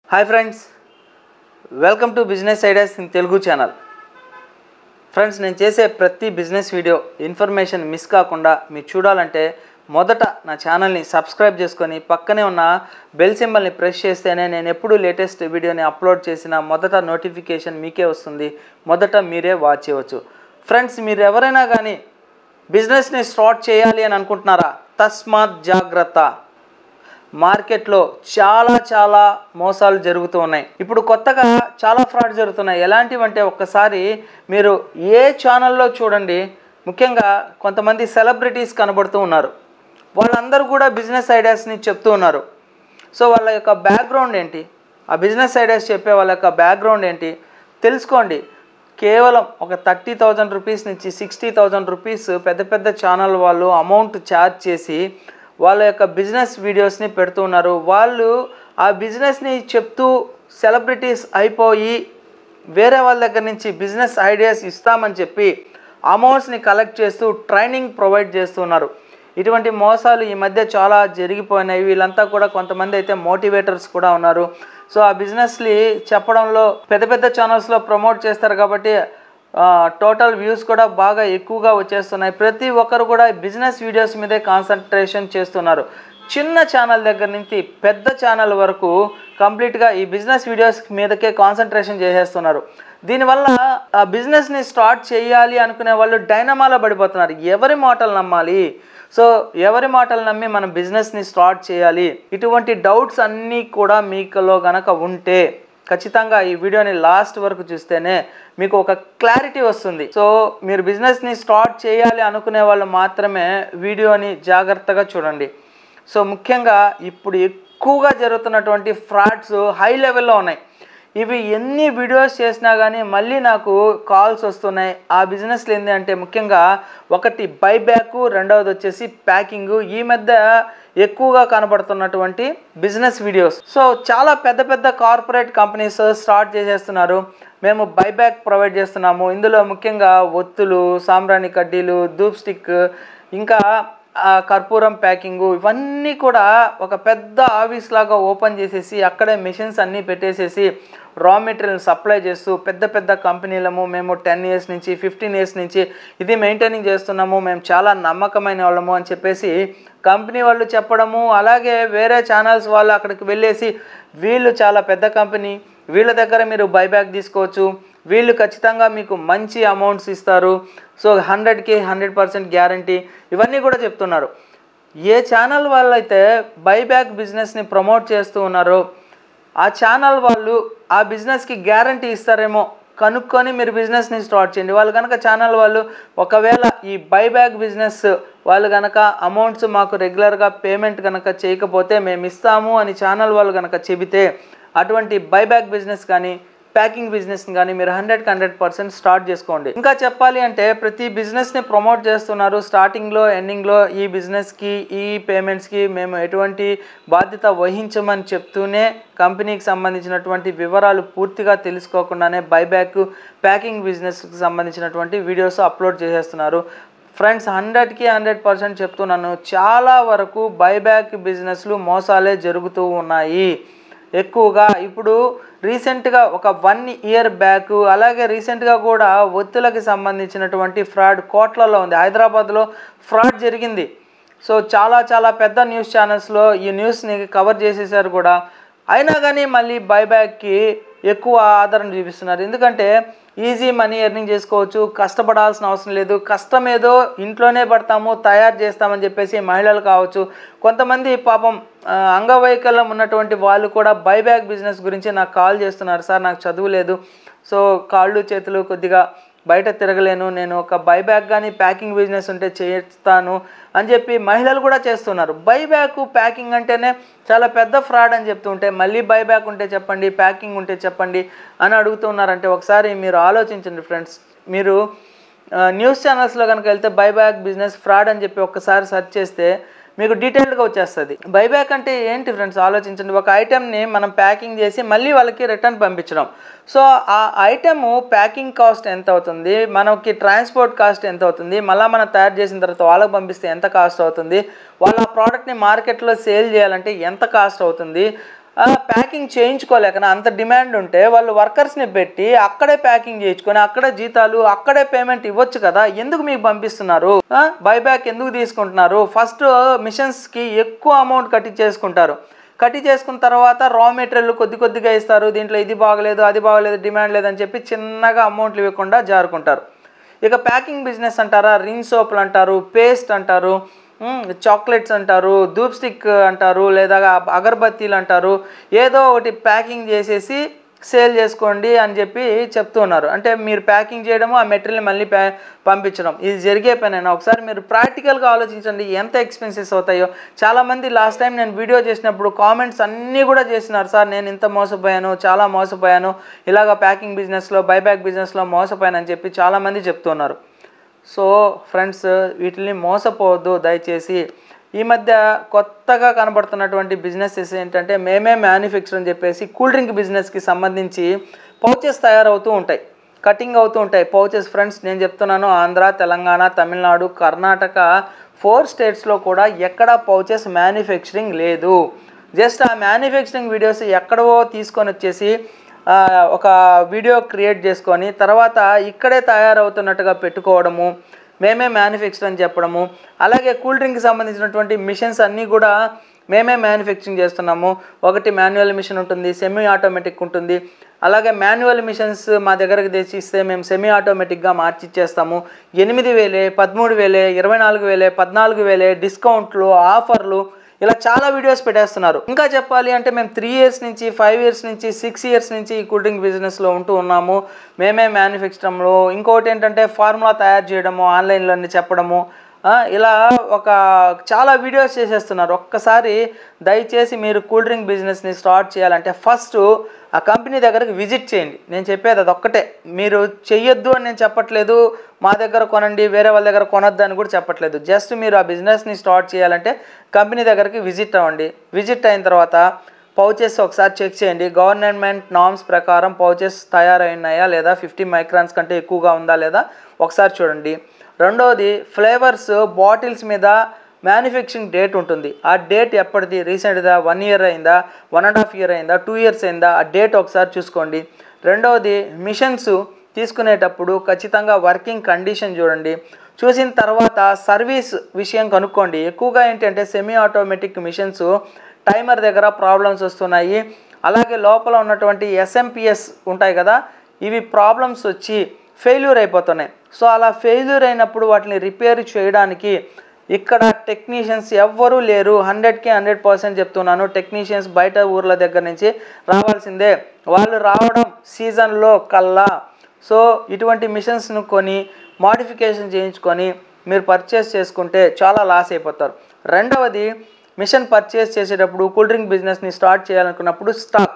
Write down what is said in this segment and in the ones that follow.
hi friends welcome to business ideas in Telugu channel friends నేను చేసే ప్రతి బిజినెస్ వీడియో ఇన్ఫర్మేషన్ మిస్ కాకుండా మీరు చూడాలంటే మొదట నా ఛానల్ని సబ్స్క్రైబ్ చేసుకొని పక్కనే ఉన్న బెల్ సింబల్ని ప్రెస్ చేస్తేనే నేను ఎప్పుడు లేటెస్ట్ వీడియోని అప్లోడ్ చేసిన మొదట నోటిఫికేషన్ మీకే వస్తుంది మొదట మీరే వాచ్ చేయవచ్చు ఫ్రెండ్స్ మీరు ఎవరైనా కానీ బిజినెస్ని స్టార్ట్ చేయాలి అని అనుకుంటున్నారా తస్మాత్ జాగ్రత్త మార్కెట్లో చాలా చాలా మోసాలు జరుగుతూ ఉన్నాయి ఇప్పుడు కొత్తగా చాలా ఫ్రాడ్ జరుగుతున్నాయి ఎలాంటివంటే ఒక్కసారి మీరు ఏ ఛానల్లో చూడండి ముఖ్యంగా కొంతమంది సెలబ్రిటీస్ కనబడుతూ ఉన్నారు వాళ్ళందరూ కూడా బిజినెస్ ఐడియాస్ని చెప్తూ ఉన్నారు సో వాళ్ళ యొక్క బ్యాక్గ్రౌండ్ ఏంటి ఆ బిజినెస్ ఐడియాస్ చెప్పే వాళ్ళ యొక్క బ్యాక్గ్రౌండ్ ఏంటి తెలుసుకోండి కేవలం ఒక థర్టీ థౌజండ్ రూపీస్ నుంచి సిక్స్టీ థౌజండ్ రూపీస్ పెద్ద పెద్ద ఛానల్ వాళ్ళు అమౌంట్ ఛార్జ్ చేసి వాళ్ళ యొక్క బిజినెస్ వీడియోస్ని పెడుతూ ఉన్నారు వాళ్ళు ఆ బిజినెస్ని చెప్తూ సెలబ్రిటీస్ అయిపోయి వేరే వాళ్ళ దగ్గర నుంచి బిజినెస్ ఐడియాస్ ఇస్తామని చెప్పి అమౌంట్స్ని కలెక్ట్ చేస్తూ ట్రైనింగ్ ప్రొవైడ్ చేస్తున్నారు ఇటువంటి మోసాలు ఈ మధ్య చాలా జరిగిపోయినాయి వీళ్ళంతా కూడా కొంతమంది అయితే మోటివేటర్స్ కూడా ఉన్నారు సో ఆ బిజినెస్ని చెప్పడంలో పెద్ద పెద్ద ఛానల్స్లో ప్రమోట్ చేస్తారు కాబట్టి టోటల్ వ్యూస్ కూడా బాగా ఎక్కువగా వచ్చేస్తున్నాయి ప్రతి ఒక్కరు కూడా బిజినెస్ వీడియోస్ మీదే కాన్సన్ట్రేషన్ చేస్తున్నారు చిన్న ఛానల్ దగ్గర నుంచి పెద్ద ఛానల్ వరకు కంప్లీట్గా ఈ బిజినెస్ వీడియోస్ మీదకే కాన్సన్ట్రేషన్ చేసేస్తున్నారు దీనివల్ల ఆ బిజినెస్ని స్టార్ట్ చేయాలి అనుకునే వాళ్ళు డైనమాలో పడిపోతున్నారు ఎవరి మాటలు నమ్మాలి సో ఎవరి మాటలు నమ్మి మనం బిజినెస్ని స్టార్ట్ చేయాలి ఇటువంటి డౌట్స్ అన్నీ కూడా మీకులో గనక ఉంటే ఖచ్చితంగా ఈ వీడియోని లాస్ట్ వరకు చూస్తేనే మీకు ఒక క్లారిటీ వస్తుంది సో మీరు బిజినెస్ని స్టార్ట్ చేయాలి అనుకునే వాళ్ళు మాత్రమే వీడియోని జాగ్రత్తగా చూడండి సో ముఖ్యంగా ఇప్పుడు ఎక్కువగా జరుగుతున్నటువంటి ఫ్రాడ్స్ హై లెవెల్లో ఉన్నాయి ఇవి ఎన్ని వీడియోస్ చేసినా కానీ మళ్ళీ నాకు కాల్స్ వస్తున్నాయి ఆ బిజినెస్లు ఏంటి అంటే ముఖ్యంగా ఒకటి బైబ్యాక్ రెండవది వచ్చేసి ప్యాకింగ్ ఈ మధ్య ఎక్కువగా కనబడుతున్నటువంటి బిజినెస్ వీడియోస్ సో చాలా పెద్ద పెద్ద కార్పొరేట్ కంపెనీస్ స్టార్ట్ చేసేస్తున్నారు మేము బైబ్యాక్ ప్రొవైడ్ చేస్తున్నాము ఇందులో ముఖ్యంగా ఒత్తులు సాంబ్రాణి కడ్డీలు ధూప్ స్టిక్ ఇంకా కర్పూరం ప్యాకింగు ఇవన్నీ కూడా ఒక పెద్ద ఆఫీస్ లాగా ఓపెన్ చేసేసి అక్కడే మిషన్స్ అన్నీ పెట్టేసేసి రా మెటీరియల్ సప్లై చేస్తూ పెద్ద పెద్ద కంపెనీలము మేము టెన్ ఇయర్స్ నుంచి ఫిఫ్టీన్ ఇయర్స్ నుంచి ఇది మెయింటైనింగ్ చేస్తున్నాము మేము చాలా నమ్మకమైన వాళ్ళము అని చెప్పేసి కంపెనీ వాళ్ళు చెప్పడము అలాగే వేరే ఛానల్స్ వాళ్ళు అక్కడికి వెళ్ళేసి వీళ్ళు చాలా పెద్ద కంపెనీ వీళ్ళ దగ్గర మీరు బైబ్యాక్ తీసుకోవచ్చు వీళ్ళు ఖచ్చితంగా మీకు మంచి అమౌంట్స్ ఇస్తారు సో హండ్రెడ్కి హండ్రెడ్ పర్సెంట్ గ్యారంటీ ఇవన్నీ కూడా చెప్తున్నారు ఏ ఛానల్ వాళ్ళు అయితే బైబ్యాక్ బిజినెస్ని ప్రమోట్ చేస్తూ ఉన్నారో ఆ ఛానల్ వాళ్ళు ఆ బిజినెస్కి గ్యారంటీ ఇస్తారేమో కనుక్కొని మీరు బిజినెస్ని స్టార్ట్ చేయండి వాళ్ళు కనుక ఛానల్ వాళ్ళు ఒకవేళ ఈ బైబ్యాక్ బిజినెస్ వాళ్ళు కనుక అమౌంట్స్ మాకు రెగ్యులర్గా పేమెంట్ కనుక చేయకపోతే మేము ఇస్తాము అని ఛానల్ వాళ్ళు కనుక చెబితే అటువంటి బైబ్యాక్ బిజినెస్ కానీ ప్యాకింగ్ బిజినెస్ కానీ మీరు హండ్రెడ్కి హండ్రెడ్ పర్సెంట్ స్టార్ట్ చేసుకోండి ఇంకా చెప్పాలి అంటే ప్రతి బిజినెస్ని ప్రమోట్ చేస్తున్నారు స్టార్టింగ్లో ఎండింగ్లో ఈ బిజినెస్కి ఈ పేమెంట్స్కి మేము ఎటువంటి బాధ్యత వహించమని చెప్తూనే కంపెనీకి సంబంధించినటువంటి వివరాలు పూర్తిగా తెలుసుకోకుండానే బైబ్యాక్ ప్యాకింగ్ బిజినెస్కి సంబంధించినటువంటి వీడియోస్ అప్లోడ్ చేసేస్తున్నారు ఫ్రెండ్స్ హండ్రెడ్కి హండ్రెడ్ పర్సెంట్ చెప్తున్నాను చాలా వరకు బైబ్యాక్ బిజినెస్లు మోసాలే జరుగుతూ ఉన్నాయి ఎక్కువగా ఇప్పుడు రీసెంట్గా ఒక వన్ ఇయర్ బ్యాక్ అలాగే రీసెంట్గా కూడా ఒత్తులకి సంబంధించినటువంటి ఫ్రాడ్ కోట్లలో ఉంది హైదరాబాద్లో ఫ్రాడ్ జరిగింది సో చాలా చాలా పెద్ద న్యూస్ ఛానల్స్లో ఈ న్యూస్ని కవర్ చేసేసారు కూడా అయినా కానీ మళ్ళీ బైబ్యాక్కి ఎక్కువ ఆదరణ చూపిస్తున్నారు ఎందుకంటే ఈజీ మనీ ఎర్నింగ్ చేసుకోవచ్చు కష్టపడాల్సిన అవసరం లేదు కష్టం ఏదో ఇంట్లోనే పడతాము తయారు చేస్తామని చెప్పేసి మహిళలు కావచ్చు కొంతమంది పాపం అంగవైకల్యం ఉన్నటువంటి వాళ్ళు కూడా బైబ్యాక్ బిజినెస్ గురించి నాకు కాల్ చేస్తున్నారు సార్ నాకు చదువు లేదు సో కాళ్ళు చేతులు కొద్దిగా బయట తిరగలేను నేను ఒక బైబ్యాక్ కానీ ప్యాకింగ్ బిజినెస్ ఉంటే చేస్తాను అని చెప్పి మహిళలు కూడా చేస్తున్నారు బైబ్యాక్ ప్యాకింగ్ అంటేనే చాలా పెద్ద ఫ్రాడ్ అని చెప్తుంటే మళ్ళీ బైబ్యాక్ ఉంటే చెప్పండి ప్యాకింగ్ ఉంటే చెప్పండి అని అడుగుతున్నారంటే ఒకసారి మీరు ఆలోచించండి ఫ్రెండ్స్ మీరు న్యూస్ ఛానల్స్లో కనుక వెళ్తే బైబ్యాక్ బిజినెస్ ఫ్రాడ్ అని చెప్పి ఒక్కసారి సెర్చ్ చేస్తే మీకు డీటెయిల్డ్గా వచ్చేస్తుంది బైబ్యాక్ అంటే ఏంటి ఫ్రెండ్స్ ఆలోచించండి ఒక ఐటెంని మనం ప్యాకింగ్ చేసి మళ్ళీ వాళ్ళకి రిటర్న్ పంపించడం సో ఆ ఐటెమ్ ప్యాకింగ్ కాస్ట్ ఎంత అవుతుంది మనకి ట్రాన్స్పోర్ట్ కాస్ట్ ఎంత అవుతుంది మళ్ళీ మనం తయారు చేసిన తర్వాత వాళ్ళకి పంపిస్తే ఎంత కాస్ట్ అవుతుంది వాళ్ళ ప్రోడక్ట్ని మార్కెట్లో సేల్ చేయాలంటే ఎంత కాస్ట్ అవుతుంది ప్యాకింగ్ చేయించుకోలేకనా అంత డిమాండ్ ఉంటే వాళ్ళు వర్కర్స్ని పెట్టి అక్కడే ప్యాకింగ్ చేయించుకొని అక్కడే జీతాలు అక్కడే పేమెంట్ ఇవ్వచ్చు కదా ఎందుకు మీకు పంపిస్తున్నారు బైబ్యాక్ ఎందుకు తీసుకుంటున్నారు ఫస్ట్ మిషన్స్కి ఎక్కువ అమౌంట్ కట్టించేసుకుంటారు కట్టి చేసుకున్న తర్వాత రా మెటీరియల్ కొద్ది కొద్దిగా ఇస్తారు దీంట్లో ఇది బాగలేదు అది బాగలేదు డిమాండ్ లేదని చెప్పి చిన్నగా అమౌంట్లు ఇవ్వకుండా జారుకుంటారు ఇక ప్యాకింగ్ బిజినెస్ అంటారా రిన్ సోపులు అంటారు పేస్ట్ అంటారు మ్, చాక్లెట్స్ అంటారు ధూప్ స్టిక్ అంటారు లేదా అగరబత్తీలు అంటారు ఏదో ఒకటి ప్యాకింగ్ చేసేసి సేల్ చేసుకోండి అని చెప్పి చెప్తూ ఉన్నారు అంటే మీరు ప్యాకింగ్ చేయడము ఆ మెటీరియల్ మళ్ళీ ప్యా పంపించడం ఇది జరిగే పనేనా ఒకసారి మీరు ప్రాక్టికల్గా ఆలోచించండి ఎంత ఎక్స్పెన్సెస్ అవుతాయో చాలామంది లాస్ట్ టైం నేను వీడియో చేసినప్పుడు కామెంట్స్ అన్నీ కూడా చేసినారు సార్ నేను ఇంత మోసపోయాను చాలా మోసపోయాను ఇలాగ ప్యాకింగ్ బిజినెస్లో బైబ్యాక్ బిజినెస్లో మోసపోయాను అని చెప్పి చాలామంది చెప్తున్నారు సో ఫ్రెండ్స్ వీటిని మోసపోవద్దు దయచేసి ఈ మధ్య కొత్తగా కనబడుతున్నటువంటి బిజినెసెస్ ఏంటంటే మేమే మ్యానుఫ్యాక్చర్ అని చెప్పేసి కూల్ డ్రింక్ బిజినెస్కి సంబంధించి పౌచెస్ తయారవుతూ ఉంటాయి కటింగ్ అవుతూ ఉంటాయి పౌచెస్ ఫ్రెండ్స్ నేను చెప్తున్నాను ఆంధ్ర తెలంగాణ తమిళనాడు కర్ణాటక ఫోర్ స్టేట్స్లో కూడా ఎక్కడ పౌచెస్ మ్యానుఫ్యాక్చరింగ్ లేదు జస్ట్ ఆ మ్యానుఫ్యాక్చరింగ్ వీడియోస్ ఎక్కడవో తీసుకొని వచ్చేసి ఆ, ఒక వీడియో క్రియేట్ చేసుకొని తర్వాత ఇక్కడే తయారవుతున్నట్టుగా పెట్టుకోవడము మేమే మ్యానుఫ్యాక్చర్ అని చెప్పడము అలాగే కూల్ డ్రింక్కి సంబంధించినటువంటి మిషన్స్ అన్నీ కూడా మేమే మ్యానుఫ్యాక్చరింగ్ చేస్తున్నాము ఒకటి మాన్యువల్ మిషన్ ఉంటుంది సెమీ ఆటోమేటిక్ ఉంటుంది అలాగే మాన్యువల్ మిషన్స్ మా దగ్గరకు తెచ్చి ఇస్తే మేము సెమీ ఆటోమేటిక్గా మార్చి ఇచ్చేస్తాము ఎనిమిది వేలే పదమూడు వేలే ఇరవై నాలుగు వేలే పద్నాలుగు వేలే డిస్కౌంట్లు ఆఫర్లు ఇలా చాలా వీడియోస్ పెట్టేస్తున్నారు ఇంకా చెప్పాలి అంటే మేము త్రీ ఇయర్స్ నుంచి ఫైవ్ ఇయర్స్ నుంచి సిక్స్ ఇయర్స్ నుంచి ఈ కూల్ డ్రింక్ బిజినెస్లో ఉంటూ ఉన్నాము మేమే మ్యానుఫ్యాక్చరింగ్లో ఇంకోటి ఏంటంటే ఫార్ములా తయారు చేయడము ఆన్లైన్లోనే చెప్పడము ఆ, ఇలా ఒక చాలా వీడియోస్ చేసేస్తున్నారు ఒక్కసారి దయచేసి మీరు కూల్ డ్రింక్ బిజినెస్ని స్టార్ట్ చేయాలంటే ఫస్ట్ ఆ కంపెనీ దగ్గరకు విజిట్ చేయండి నేను చెప్పేది అది ఒక్కటే మీరు చెయ్యొద్దు అని నేను చెప్పట్లేదు మా దగ్గర కొనండి వేరే వాళ్ళ దగ్గర కొనొద్దు అని కూడా చెప్పట్లేదు జస్ట్ మీరు ఆ బిజినెస్ని స్టార్ట్ చేయాలంటే కంపెనీ దగ్గరికి విజిట్ అవ్వండి విజిట్ అయిన తర్వాత పౌచెస్ ఒకసారి చెక్ చేయండి గవర్నమెంట్ నామ్స్ ప్రకారం పౌచెస్ తయారైనాయా లేదా ఫిఫ్టీ మైక్రాన్స్ కంటే ఎక్కువగా ఉందా లేదా ఒకసారి చూడండి రెండవది ఫ్లేవర్స్ బాటిల్స్ మీద మ్యానుఫ్యాక్చరింగ్ డేట్ ఉంటుంది ఆ డేట్ ఎప్పటిది రీసెంట్గా వన్ ఇయర్ అయిందా వన్ అండ్ హాఫ్ ఇయర్ అయిందా టూ ఇయర్స్ అయిందా ఆ డేట్ ఒకసారి చూసుకోండి రెండవది మిషన్స్ తీసుకునేటప్పుడు ఖచ్చితంగా వర్కింగ్ కండిషన్ చూడండి చూసిన తర్వాత సర్వీస్ విషయం కనుక్కోండి ఎక్కువగా ఏంటంటే సెమీ ఆటోమేటిక్ మిషన్స్ టైమర్ దగ్గర ప్రాబ్లమ్స్ వస్తున్నాయి అలాగే లోపల ఉన్నటువంటి ఎస్ఎంపిఎస్ ఉంటాయి కదా ఇవి ప్రాబ్లమ్స్ వచ్చి ఫెయిల్యూర్ అయిపోతున్నాయి సో అలా ఫెయిల్యూర్ అయినప్పుడు వాటిని రిపేర్ చేయడానికి ఇక్కడ టెక్నీషియన్స్ ఎవ్వరూ లేరు హండ్రెడ్కి హండ్రెడ్ పర్సెంట్ చెప్తున్నాను టెక్నీషియన్స్ బయట ఊర్ల దగ్గర నుంచి రావాల్సిందే వాళ్ళు రావడం సీజన్లో కల్లా సో ఇటువంటి మిషన్స్ను కొని మాడిఫికేషన్ చేయించుకొని మీరు పర్చేస్ చేసుకుంటే చాలా లాస్ అయిపోతారు రెండవది మిషన్ పర్చేస్ చేసేటప్పుడు కూల్ డ్రింక్ బిజినెస్ని స్టార్ట్ చేయాలనుకున్నప్పుడు స్టాక్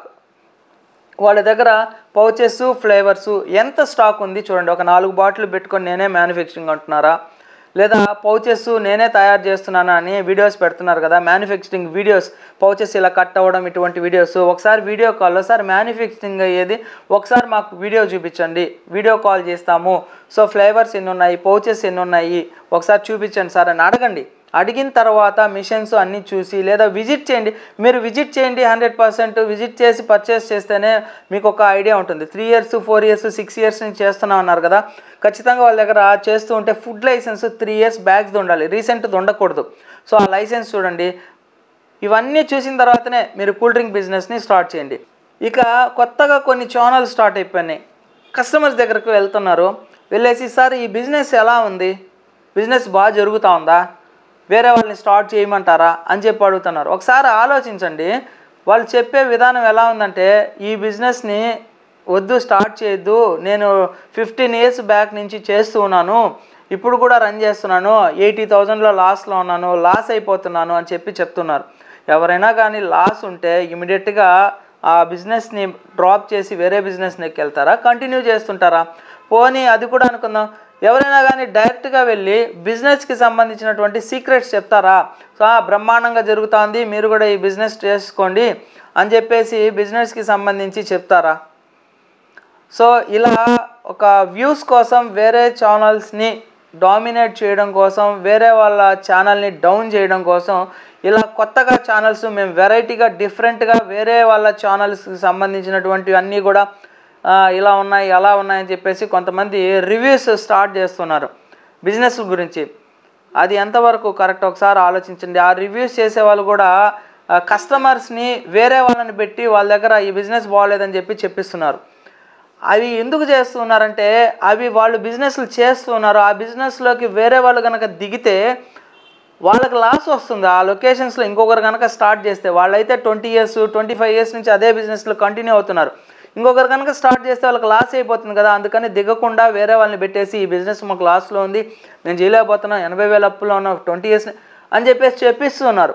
వాళ్ళ దగ్గర పౌచెస్ ఫ్లేవర్స్ ఎంత స్టాక్ ఉంది చూడండి ఒక నాలుగు బాటిల్ పెట్టుకొని నేనే మ్యానుఫ్యాక్చరింగ్ అంటున్నారా లేదా పౌచెస్ నేనే తయారు చేస్తున్నాను అని వీడియోస్ పెడుతున్నారు కదా మ్యానుఫ్యాక్చరింగ్ వీడియోస్ పౌచెస్ ఇలా కట్ అవ్వడం ఇటువంటి వీడియోస్ ఒకసారి వీడియో కాల్లో సార్ మ్యానుఫ్యాక్చరింగ్ అయ్యేది ఒకసారి మాకు వీడియో చూపించండి వీడియో కాల్ చేస్తాము సో ఫ్లేవర్స్ ఎన్ని ఉన్నాయి పౌచెస్ ఎన్ని ఉన్నాయి ఒకసారి చూపించండి సార్ అని అడగండి అడిగిన తర్వాత మిషన్స్ అన్నీ చూసి లేదా విజిట్ చేయండి మీరు విజిట్ చేయండి హండ్రెడ్ పర్సెంట్ విజిట్ చేసి పర్చేస్ చేస్తేనే మీకు ఒక ఐడియా ఉంటుంది three years four years six years నుంచి చేస్తున్నాం అన్నారు కదా ఖచ్చితంగా వాళ్ళ దగ్గర చేస్తూ ఉంటే ఫుడ్ లైసెన్స్ త్రీ ఇయర్స్ బ్యాగ్ది ఉండాలి రీసెంట్ది ఉండకూడదు సో ఆ లైసెన్స్ చూడండి ఇవన్నీ చూసిన తర్వాతనే మీరు కూల్ డ్రింక్ బిజినెస్ని స్టార్ట్ చేయండి ఇక కొత్తగా కొన్ని ఛానల్ స్టార్ట్ అయిపోయినాయి కస్టమర్స్ దగ్గరకు వెళ్తున్నారు వెళ్ళేసి సార్ ఈ బిజినెస్ ఎలా ఉంది బిజినెస్ బాగా జరుగుతూ ఉందా వేరే వాళ్ళని స్టార్ట్ చేయమంటారా అని చెప్పి అడుగుతున్నారు ఒకసారి ఆలోచించండి వాళ్ళు చెప్పే విధానం ఎలా ఉందంటే ఈ బిజినెస్ని వద్దు స్టార్ట్ చేయొద్దు నేను ఫిఫ్టీన్ ఇయర్స్ బ్యాక్ నుంచి చేస్తూ ఉన్నాను ఇప్పుడు కూడా రన్ చేస్తున్నాను ఎయిటీ థౌజండ్లో లాస్లో ఉన్నాను లాస్ అయిపోతున్నాను అని చెప్పి చెప్తున్నారు ఎవరైనా కానీ లాస్ ఉంటే ఇమీడియట్గా ఆ బిజినెస్ని డ్రాప్ చేసి వేరే బిజినెస్కి వెళ్తారా కంటిన్యూ చేస్తుంటారా పోనీ అది కూడా అనుకుందాం ఎవరైనా కానీ డైరెక్ట్గా వెళ్ళి బిజినెస్కి సంబంధించినటువంటి సీక్రెట్స్ చెప్తారా సో ఆ, బ్రహ్మాండంగా జరుగుతోంది మీరు కూడా ఈ బిజినెస్ చేసుకోండి అని చెప్పేసి బిజినెస్కి సంబంధించి చెప్తారా సో ఇలా ఒక వ్యూస్ కోసం వేరే ఛానల్స్ని డామినేట్ చేయడం కోసం వేరే వాళ్ళ ఛానల్ని డౌన్ చేయడం కోసం ఇలా కొత్తగా ఛానల్స్ మేము వెరైటీగా డిఫరెంట్గా వేరే వాళ్ళ ఛానల్స్కి సంబంధించినటువంటివి అన్నీ కూడా ఆ, ఇలా ఉన్నాయి అలా ఉన్నాయని చెప్పేసి కొంతమంది రివ్యూస్ స్టార్ట్ చేస్తున్నారు బిజినెస్ గురించి అది ఎంతవరకు కరెక్ట్ ఒకసారి ఆలోచించండి ఆ రివ్యూస్ చేసే వాళ్ళు కూడా ఆ, కస్టమర్స్ని వేరే వాళ్ళని పెట్టి వాళ్ళ దగ్గర ఈ బిజినెస్ బాగోలేదని చెప్పి చెప్పిస్తున్నారు అవి ఎందుకు చేస్తున్నారంటే అవి వాళ్ళు బిజినెస్లు చేస్తున్నారు ఆ బిజినెస్లోకి వేరే వాళ్ళు కనుక దిగితే వాళ్ళకి లాస్ వస్తుంది ఆ లొకేషన్స్లో ఇంకొకరు కనుక స్టార్ట్ చేస్తే వాళ్ళైతే twenty years twenty five years నుంచి అదే బిజినెస్లో కంటిన్యూ అవుతున్నారు ఇంకొకరు కనుక స్టార్ట్ చేస్తే వాళ్ళకి లాస్ అయిపోతుంది కదా అందుకని దిగకుండా వేరే వాళ్ళని పెట్టేసి ఈ బిజినెస్ మాకు లాస్లో ఉంది నేను చేయలేకపోతున్నాను ఎనభై వేల అప్పులో ఉన్న ట్వంటీ ఇయర్స్ అని చెప్పేసి చెప్పిస్తున్నారు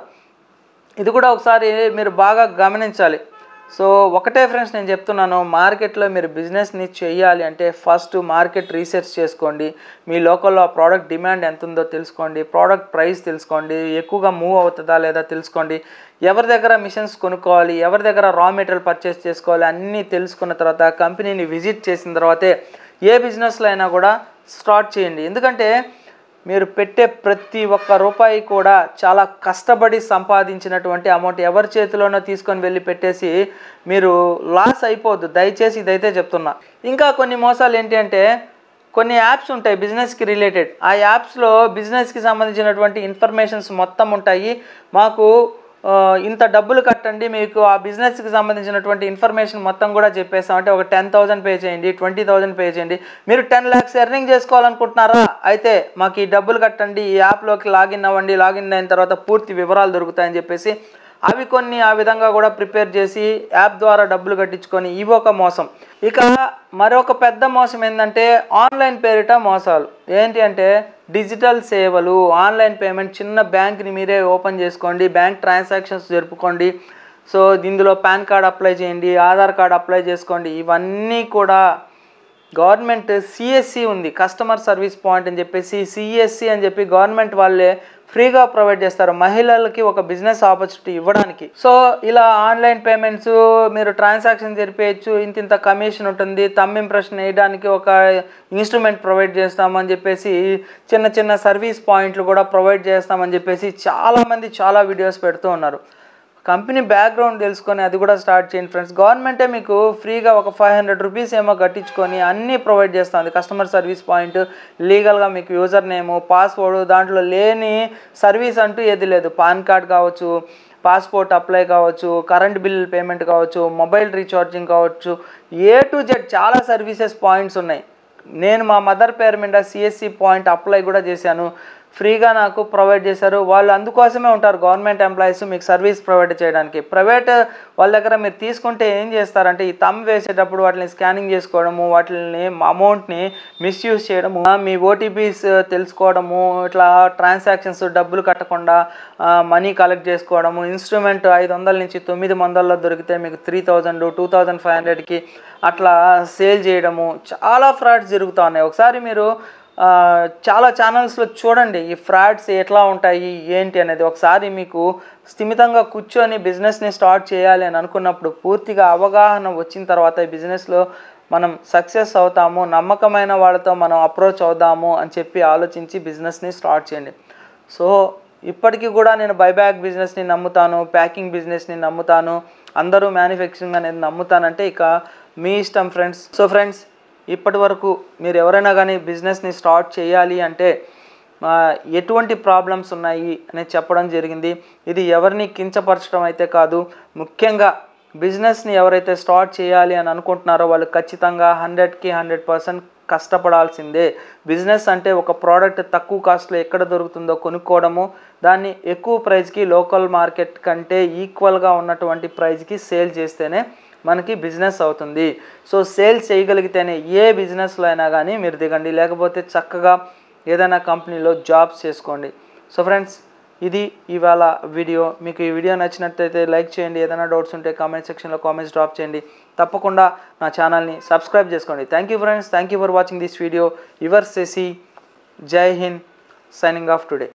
ఇది కూడా ఒకసారి మీరు బాగా గమనించాలి సో ఒకటే ఫ్రెండ్స్ నేను చెప్తున్నాను మార్కెట్లో మీరు బిజినెస్ని చేయాలి అంటే ఫస్ట్ మార్కెట్ రీసెర్చ్ చేసుకోండి మీ లోకల్లో ఆ ప్రోడక్ట్ డిమాండ్ ఎంత ఉందో తెలుసుకోండి ప్రోడక్ట్ ప్రైస్ తెలుసుకోండి ఎక్కువగా మూవ్ అవుతుందా లేదా తెలుసుకోండి ఎవరి దగ్గర మిషన్స్ కొనుక్కోవాలి ఎవరి దగ్గర రా మెటీరియల్ పర్చేస్ చేసుకోవాలి అన్నీ తెలుసుకున్న తర్వాత కంపెనీని విజిట్ చేసిన తర్వాతే ఏ బిజినెస్లో అయినా కూడా స్టార్ట్ చేయండి ఎందుకంటే మీరు పెట్టే ప్రతి ఒక్క రూపాయి కూడా చాలా కష్టపడి సంపాదించినటువంటి అమౌంట్ ఎవరి చేతిలోనో తీసుకొని వెళ్ళి పెట్టేసి మీరు లాస్ అయిపోద్దు దయచేసి ఇదైతే చెప్తున్నా ఇంకా కొన్ని మోసాలు ఏంటి అంటే కొన్ని యాప్స్ ఉంటాయి బిజినెస్కి రిలేటెడ్ ఆ యాప్స్లో బిజినెస్కి సంబంధించినటువంటి ఇన్ఫర్మేషన్స్ మొత్తం ఉంటాయి మాకు ఆ, ఇంత డబ్బులు కట్టండి మీకు ఆ బిజినెస్కి సంబంధించినటువంటి ఇన్ఫర్మేషన్ మొత్తం కూడా చెప్పేస్తాం అంటే ఒక టెన్ థౌసండ్ పే చేయండి ట్వంటీ థౌసండ్ పే చేయండి మీరు టెన్ ల్యాక్స్ ఎర్నింగ్ చేసుకోవాలనుకుంటున్నారా అయితే మాకు ఈ డబ్బులు కట్టండి ఈ యాప్లోకి లాగిన్ అవ్వండి లాగిన్ అయిన తర్వాత పూర్తి వివరాలు దొరుకుతాయని చెప్పేసి అవి కొన్ని ఆ విధంగా కూడా ప్రిపేర్ చేసి యాప్ ద్వారా డబ్బులు కట్టించుకొని ఇవి ఒక మోసం ఇక మరొక పెద్ద మోసం ఏంటంటే ఆన్లైన్ పేరిట మోసాలు ఏంటి అంటే డిజిటల్ సేవలు ఆన్లైన్ పేమెంట్ చిన్న బ్యాంక్ని మీరే ఓపెన్ చేసుకోండి బ్యాంక్ ట్రాన్సాక్షన్స్ జరుపుకోండి సో ఇందులో పాన్ కార్డ్ అప్లై చేయండి ఆధార్ కార్డ్ అప్లై చేసుకోండి ఇవన్నీ కూడా గవర్నమెంట్ సిఎస్సి ఉంది కస్టమర్ సర్వీస్ పాయింట్ అని చెప్పేసి సిఎస్సి అని చెప్పి గవర్నమెంట్ వాళ్ళే ఫ్రీగా ప్రొవైడ్ చేస్తారు మహిళలకి ఒక బిజినెస్ ఆపర్చునిటీ ఇవ్వడానికి సో ఇలా ఆన్లైన్ పేమెంట్స్ మీరు ట్రాన్సాక్షన్ జరిపేయచ్చు ఇంత ఇంత కమిషన్ ఉంటుంది తమ్ ఇంప్రెషన్ వేయడానికి ఒక ఇన్స్ట్రుమెంట్ ప్రొవైడ్ చేస్తామని చెప్పేసి చిన్న చిన్న సర్వీస్ పాయింట్లు కూడా ప్రొవైడ్ చేస్తామని చెప్పేసి చాలామంది చాలా వీడియోస్ పెడుతూ ఉన్నారు కంపెనీ బ్యాక్గ్రౌండ్ తెలుసుకొని అది కూడా స్టార్ట్ చేయండి ఫ్రెండ్స్ గవర్నమెంటే మీకు ఫ్రీగా ఒక ఫైవ్ హండ్రెడ్ రూపీస్ ఏమో కట్టించుకొని అన్నీ ప్రొవైడ్ చేస్తుంది కస్టమర్ సర్వీస్ పాయింట్ లీగల్గా మీకు యూజర్ నేము పాస్వర్డ్ దాంట్లో లేని సర్వీస్ అంటూ ఏది లేదు పాన్ కార్డ్ కావచ్చు పాస్పోర్ట్ అప్లై కావచ్చు కరెంట్ బిల్ పేమెంట్ కావచ్చు మొబైల్ రీఛార్జింగ్ కావచ్చు ఏ టు జెడ్ చాలా సర్వీసెస్ పాయింట్స్ ఉన్నాయి నేను మా మదర్ పేరు మీద సిఎస్సి పాయింట్ అప్లై కూడా చేశాను ఫ్రీగా నాకు ప్రొవైడ్ చేశారు వాళ్ళు అందుకోసమే ఉంటారు గవర్నమెంట్ ఎంప్లాయీస్ మీకు సర్వీస్ ప్రొవైడ్ చేయడానికి ప్రైవేట్ వాళ్ళ దగ్గర మీరు తీసుకుంటే ఏం చేస్తారంటే ఈ తమ్ వేసేటప్పుడు వాటిని స్కానింగ్ చేసుకోవడము వాటిని అమౌంట్ని మిస్యూజ్ చేయడము మీ ఓటీపీస్ తెలుసుకోవడము ఇట్లా ట్రాన్సాక్షన్స్ డబ్బులు కట్టకుండా మనీ కలెక్ట్ చేసుకోవడము ఇన్స్ట్రుమెంట్ ఐదు వందల నుంచి తొమ్మిది వందల్లో దొరికితే మీకు three thousand two thousand five హండ్రెడ్కి అట్లా సేల్ చేయడము చాలా ఫ్రాడ్స్ జరుగుతూ ఉన్నాయి ఒకసారి మీరు ఆ, చాలా ఛానల్స్లో చూడండి ఈ ఫ్రాడ్స్ ఎట్లా ఉంటాయి ఏంటి అనేది ఒకసారి మీకు స్థిమితంగా కూర్చొని బిజినెస్ని స్టార్ట్ చేయాలి అని అనుకున్నప్పుడు పూర్తిగా అవగాహన వచ్చిన తర్వాత ఈ బిజినెస్లో మనం సక్సెస్ అవుతాము నమ్మకమైన వాళ్ళతో మనం అప్రోచ్ అవుదాము అని చెప్పి ఆలోచించి బిజినెస్ని స్టార్ట్ చేయండి సో ఇప్పటికీ కూడా నేను బైబ్యాక్ బిజినెస్ని నమ్ముతాను ప్యాకింగ్ బిజినెస్ని నమ్ముతాను అందరూ మ్యానుఫ్యాక్చరింగ్ అనేది నమ్ముతానంటే ఇక మీ ఇష్టం ఫ్రెండ్స్ సో ఫ్రెండ్స్ ఇప్పటి వరకు మీరు ఎవరైనా కానీ బిజినెస్ని స్టార్ట్ చేయాలి అంటే ఆ, ఎటువంటి ప్రాబ్లమ్స్ ఉన్నాయి అనేది చెప్పడం జరిగింది ఇది ఎవరిని కించపరచడం అయితే కాదు ముఖ్యంగా బిజినెస్ని ఎవరైతే స్టార్ట్ చేయాలి అని అనుకుంటున్నారో వాళ్ళు ఖచ్చితంగా హండ్రెడ్కి హండ్రెడ్ పర్సెంట్ కష్టపడాల్సిందే బిజినెస్ అంటే ఒక ప్రోడక్ట్ తక్కువ కాస్ట్లో ఎక్కడ దొరుకుతుందో కొనుక్కోవడము దాన్ని ఎక్కువ ప్రైస్కి లోకల్ మార్కెట్ కంటే ఈక్వల్గా ఉన్నటువంటి ప్రైస్కి సేల్ చేస్తేనే మనకి బిజినెస్ అవుతుంది సో సేల్ చేయగలిగితేనే ఏ బిజినెస్లో అయినా కానీ మీరు దిగండి లేకపోతే చక్కగా ఏదైనా కంపెనీలో జాబ్స్ చేసుకోండి సో ఫ్రెండ్స్ ఇది ఇవాళ వీడియో మీకు ఈ వీడియో నచ్చినట్లయితే లైక్ చేయండి ఏదైనా డౌట్స్ ఉంటే కామెంట్ సెక్షన్లో కామెంట్స్ డ్రాప్ చేయండి తప్పకుండా నా ఛానల్ని సబ్స్క్రైబ్ చేసుకోండి thank you friends thank you for watching this video your సెసి జై హింద్ సైనింగ్ ఆఫ్ టుడే